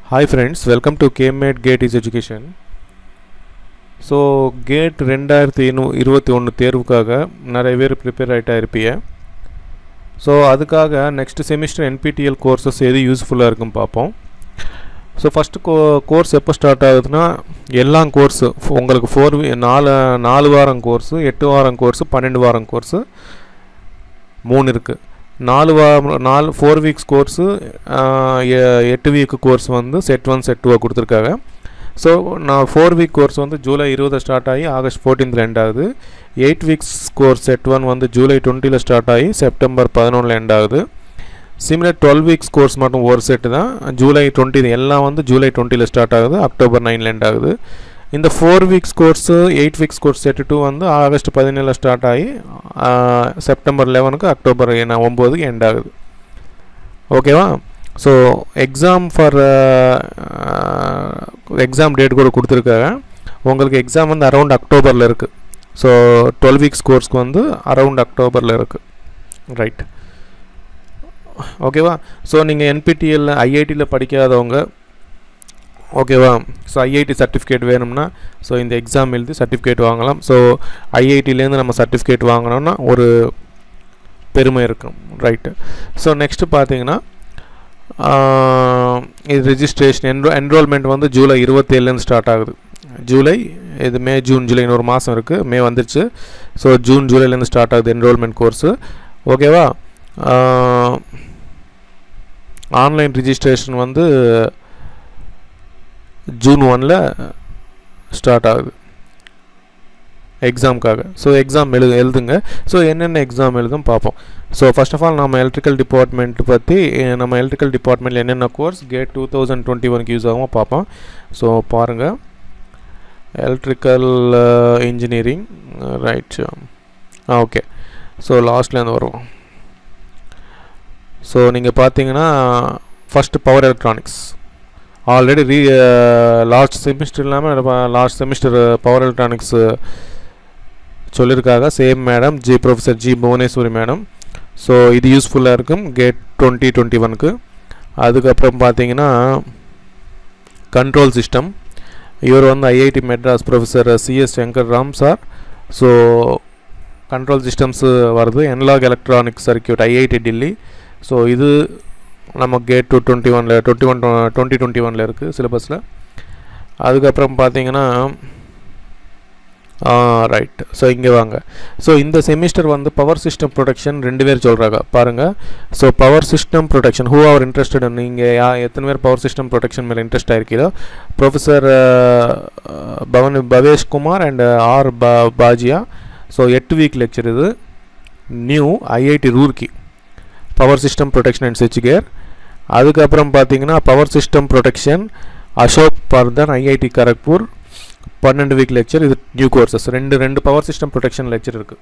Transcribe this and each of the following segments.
hi friends welcome to கேம்மேட் GATE is education so GATE ரெண்டாயிரத்தி இரு இருபத்தி ஒன்று தேர்வுக்காக நிறைய பேர் ப்ரிப்பேர் ஆகிட்டா இருப்பீங்க ஸோ அதுக்காக நெக்ஸ்ட் செமிஸ்டர் என்பிடிஎல் கோர்சஸ் எது யூஸ்ஃபுல்லாக இருக்குன்னு பார்ப்போம் ஸோ ஃபஸ்ட்டு கோ கோர்ஸ் எப்போ ஸ்டார்ட் ஆகுதுன்னா எல்லா கோர்ஸு உங்களுக்கு ஃபோர் நாலு நாலு வாரம் கோர்ஸு எட்டு வாரம் கோர்ஸு பன்னெண்டு வாரம் கோர்ஸு மூணு இருக்குது நாலு வாரம் நாலு ஃபோர் வீக்ஸ் கோர்ஸு எட்டு வீக் கோர்ஸ் வந்து செட் ஒன் செட் டூவாக கொடுத்துருக்காங்க ஸோ நான் ஃபோர் வீக் கோர்ஸ் வந்து ஜூலை இருபது ஸ்டார்ட் ஆகி ஆகஸ்ட் ஃபோர்டீன்த் எண்ட் ஆகுது eight weeks course set one வந்து ஜூலை டுவெண்ட்டியில் ஸ்டார்ட் ஆகி செப்டம்பர் பதினொன்றில் எண்ட் ஆகுது சிமிலர் டுவெல் வீக்ஸ் கோர்ஸ் மட்டும் ஒரு செட்டு தான் ஜூலை டுவெண்ட்டி எல்லாம் வந்து ஜூலை டுவெண்ட்டியில் ஸ்டார்ட் ஆகுது அக்டோபர் நைனில் எண்ட் ஆகுது இந்த four weeks course eight weeks course set two வந்து ஆகஸ்ட் பதினேழில் ஸ்டார்ட் ஆகி செப்டம்பர் லெவனுக்கு அக்டோபர் என்ன ஒம்போதுக்கு எண்ட் ஆகுது ஓகேவா so exam for exam date கூட கொடுத்துருக்காங்க உங்களுக்கு எக்ஸாம் வந்து அரௌண்ட் அக்டோபரில் இருக்குது ஸோ டுவெல் வீக்ஸ் கோர்ஸ்க்கு வந்து அரௌண்ட் அக்டோபரில் இருக்குது ரைட் ஓகேவா ஸோ நீங்கள் என்பிடிஎல் ஐஐடியில் படிக்காதவங்க ஓகேவா ஸோ ஐஐடி சர்டிஃபிகேட் வேணும்னா ஸோ இந்த எக்ஸாம் எழுதி சர்டிஃபிகேட் வாங்கலாம் ஸோ ஐஐடிலேருந்து நம்ம சர்டிஃபிகேட் வாங்கினோன்னா ஒரு பெருமை இருக்கும் ரைட்டு ஸோ நெக்ஸ்ட்டு பார்த்தீங்கன்னா இது ரிஜிஸ்ட்ரேஷன் என்ரோ என்ரோல்மெண்ட் வந்து ஜூலை இருபத்தேழுலேருந்து ஸ்டார்ட் ஆகுது ஜூலை இது மே ஜூன் ஜூலை ஒரு மாதம் இருக்குது மே வந்துருச்சு ஸோ ஜூன் ஜூலைலேருந்து ஸ்டார்ட் ஆகுது என்ரோல்மெண்ட் கோர்ஸு ஓகேவா ஆன்லைன் ரிஜிஸ்ட்ரேஷன் வந்து ஜூன் ஒனில் ஸ்டார்ட் ஆகுது எக்ஸாமுக்காக ஸோ எக்ஸாம் எழுது எழுதுங்க ஸோ என்னென்ன எக்ஸாம் எழுதும் பார்ப்போம் ஸோ ஃபஸ்ட் ஆஃப் ஆல் நம்ம எலக்ட்ரிக்கல் டிபார்ட்மெண்ட் பற்றி நம்ம எலக்ட்ரிக்கல் டிபார்ட்மெண்ட்டில் என்னென்ன course GATE two thousand twenty ஒனுக்கு யூஸ் ஆகும் பார்ப்போம் ஸோ பாருங்கள் எலக்ட்ரிக்கல் இன்ஜினியரிங் ரைட் ஆ ஓகே ஸோ லாஸ்ட்லேருந்து வருவோம் ஸோ நீங்கள் பார்த்தீங்கன்னா first power electronics already re last semester இல்லாமல் லாஸ்ட் செமிஸ்டர் பவர் எலக்ட்ரானிக்ஸ் சொல்லியிருக்காங்க same madam ji professor ji Bhuvaneswari madam so இது யூஸ்ஃபுல்லாக இருக்கும் கேட் டுவெண்ட்டி டுவெண்ட்டி ஒனுக்கு அதுக்கப்புறம் பார்த்தீங்கன்னா கண்ட்ரோல் சிஸ்டம் இவர் வந்து IIT Madras professor CS Shankar Ram sir so control systems வருது analog electronic circuit IIT Delhi so இது நம்ம கேட் டூ டுவெண்ட்டி ஒனில் டுவெண்ட்டி ஒன் டுவெண்ட்டி டுவெண்ட்டி ஒனில் இருக்குது சிலபஸில் அதுக்கப்புறம் பார்த்தீங்கன்னா ரைட் ஸோ இங்கே வாங்க ஸோ இந்த செமிஸ்டர் வந்து பவர் சிஸ்டம் ப்ரொடக்ஷன் ரெண்டு பேர் சொல்கிறாங்க பாருங்கள் so power system production who are interested நீங்கள் யா எத்தனை பேர் பவர் சிஸ்டம் ப்ரொடக்ஷன் மேலே இன்ட்ரெஸ்ட் ஆயிருக்கீங்களோ professor Pavan Bhavesh Kumar and R பா பாஜியா ஸோ எட்டு வீக் லெக்சர் இது new IIT Roorkee power system protection and ஸ்விட்ச் கேர் அதுக்கப்புறம் பார்த்தீங்கன்னா power system protection Ashok Pradhan IIT Kharagpur பன்னெண்டு வீக் லெக்சர் இது நியூ கோர்சஸ் ரெண்டு ரெண்டு பவர் சிஸ்டம் ப்ரொடெக்ஷன் லெக்சர் இருக்குது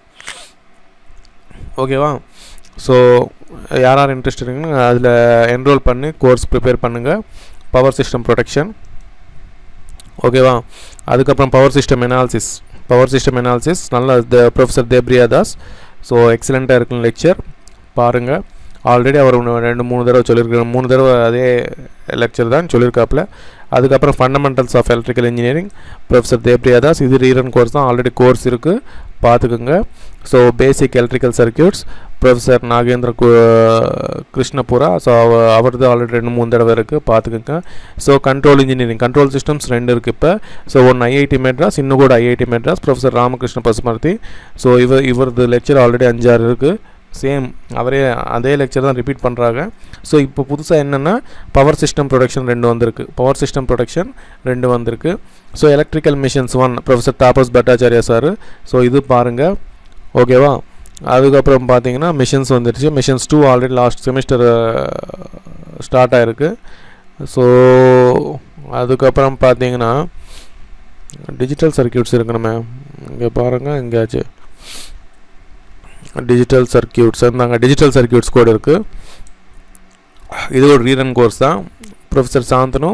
ஓகேவா ஸோ யார் யார் இன்ட்ரெஸ்ட் இருக்குன்னு அதில் என்ரோல் பண்ணி கோர்ஸ் ப்ரிப்பேர் பண்ணுங்கள் பவர் சிஸ்டம் ப்ரொடெக்ஷன் ஓகேவா அதுக்கப்புறம் power system analysis power system analysis நல்லா the professor Debapriya Das so எக்ஸலண்ட்டாக இருக்கும் லெக்சர் பாருங்கள் ஆல்ரெடி அவர் ரெண்டு மூணு தடவை சொல்லியிருக்காரு மூணு தடவை அதே லெக்சர் தான் சொல்லியிருக்காப்புல அதுக்கப்புறம் fundamentals of electrical engineering professor Debapriya Das இது ரீரன் கோர்ஸ் தான் ஆல்ரெடி கோர்ஸ் இருக்குது பார்த்துக்குங்க so basic electrical circuits professor Nagendra Krishnapura so அவரது ஆல்ரெடி ரெண்டு மூணு தடவை இருக்குது பார்த்துக்குங்க so control engineering control systems ரெண்டு இருக்குது இப்போ ஸோ ஒன்று ஐஐடி மெட்ராஸ் இன்னும் கூட IIT Madras professor Ramakrishna Pasumarthy so இவர் இவரது லெக்சர் ஆல்ரெடி அஞ்சாறு இருக்குது சேம் அவரே அதே லெக்சர் தான் ரிப்பீட் பண்ணுறாங்க ஸோ இப்போ புதுசாக என்னென்னா பவர் சிஸ்டம் ப்ரொடக்ஷன் ரெண்டு வந்திருக்கு பவர் சிஸ்டம் ப்ரொடக்ஷன் ரெண்டு வந்திருக்கு so electrical machines one professor Tapas Bhattacharya sir so இது பாருங்கள் ஓகேவா அதுக்கப்புறம் பார்த்தீங்கன்னா மிஷின்ஸ் வந்துருச்சு machines two already last semester start ஆகிருக்கு ஸோ அதுக்கப்புறம் பார்த்தீங்கன்னா டிஜிட்டல் சர்க்கியூட்ஸ் இருக்கணுமே இங்கே பாருங்கள் எங்கேயாச்சு டிஜிட்டல் சர்க்கியூட்ஸ் இருந்தாங்க டிஜிட்டல் சர்க்கியூட்ஸ் கூட இருக்குது இது ஒரு ரீரன் கோர்ஸ் தான் ப்ரொஃபஸர் சாந்தனு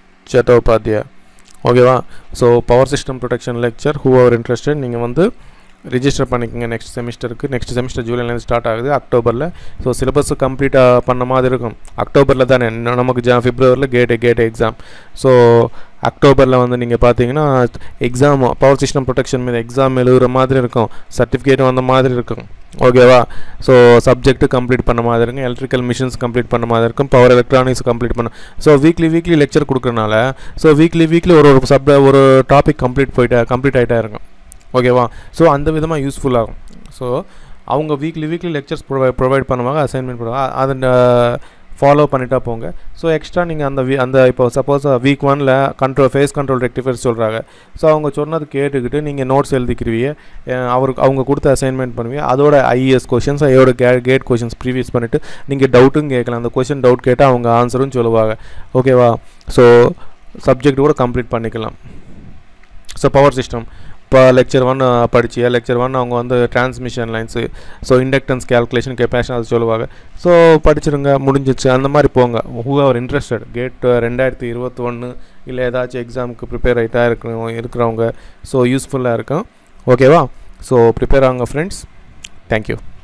சட்டோபாத்தியா ஓகேவா so power system protection lecture who are interested நீங்கள் வந்து ரிஜிஸ்டர் பண்ணிக்கோங்க நெக்ஸ்ட் செமிஸ்டருக்கு நெக்ஸ்ட் செமிஸ்டர் ஜூலைலேருந்து ஸ்டார்ட் ஆகுது அக்டோபரில் ஸோ சிலபஸ் கம்ப்ளீட்டாக பண்ண மாதிரி இருக்கும் அக்டோபரில் தானே இன்னும் நமக்கு ஜா பிப்ரவரியில் கேட் கேட் எக்ஸாம் ஸோ அக்டோபரில் வந்து நீங்கள் பார்த்தீங்கன்னா எக்ஸாம் பவர் சிஸ்டம் ப்ரொடெக்ஷன் மீது எக்ஸாம் எழுதுகிற மாதிரி இருக்கும் சர்டிஃபிகேட்டும் அந்த மாதிரி இருக்கும் ஓகேவா ஸோ சப்ஜெக்ட்டு கம்ப்ளீட் பண்ண மாதிரி இருக்கும் எலக்ட்ரிக்கல் மிஷின்ஸ் கம்ப்ளீட் பண்ண மாதிரி இருக்கும் பவர் எலக்ட்ரானிக்ஸ் கம்ப்ளீட் பண்ண ஸோ வீக்லி வீக்லி லெக்சர் கொடுக்குறனால ஸோ வீக்லி வீக்லி ஒரு ஒரு சப் ஒரு டாபிக் கம்ப்ளீட் போயிட்டா கம்ப்ளீட் ஆகிட்டா இருக்கும் ஓகேவா ஸோ அந்த விதமாக யூஸ்ஃபுல்லாகும் ஸோ அவங்க வீக்லி வீக்லி லெக்சர்ஸ் ப்ரொவை ப்ரொவைட் பண்ணுவாங்க அசைன்மெண்ட் பண்ணுவாங்க அதை ஃபாலோ பண்ணிட்டா போங்க ஸோ எக்ஸ்ட்ரா நீங்கள் அந்த வீ அந்த இப்போ சப்போஸ் வீக் ஒனில் கண்ட்ரோல் ஃபேஸ் கண்ட்ரோல் ரெக்டிஃபைர் சொல்கிறாங்க ஸோ அவங்க சொன்னது கேட்டுக்கிட்டு நீங்கள் நோட்ஸ் எழுதிக்கிருவீங்க அவருக்கு அவங்க கொடுத்த அசைன்மெண்ட் பண்ணுவீங்க அதோட ஐஎஸ் கொஷின்ஸ் அதோட கே கேட் கொஷின்ஸ் ப்ரீவியஸ் பண்ணிவிட்டு நீங்கள் டவுட்டும் கேட்கலாம் அந்த கொஷின் டவுட் கேட்டால் அவங்க ஆன்சரும் சொல்லுவாங்க ஓகேவா ஸோ சப்ஜெக்ட் கூட கம்ப்ளீட் பண்ணிக்கலாம் ஸோ பவர் சிஸ்டம் இப்போ லெக்சர் ஒன் படிச்சியா லெக்சர் ஒன் அவங்க வந்து transmission lines so inductance calculation capacity அது சொல்லுவாங்க ஸோ படிச்சிருங்க முடிஞ்சிச்சு அந்த மாதிரி போங்க ஹூ ஆர் இன்ட்ரெஸ்டட் கேட் ரெண்டாயிரத்தி இருபத்தி ஒன்று இல்லை ஏதாச்சும் எக்ஸாமுக்கு ப்ரிப்பேர் ஆகிட்டா இருக்கிற இருக்கிறவங்க ஸோ யூஸ்ஃபுல்லாக இருக்கும் ஓகேவா ஸோ ப்ரிப்பேர் ஆகுங்க ஃப்ரெண்ட்ஸ் தேங்க்யூ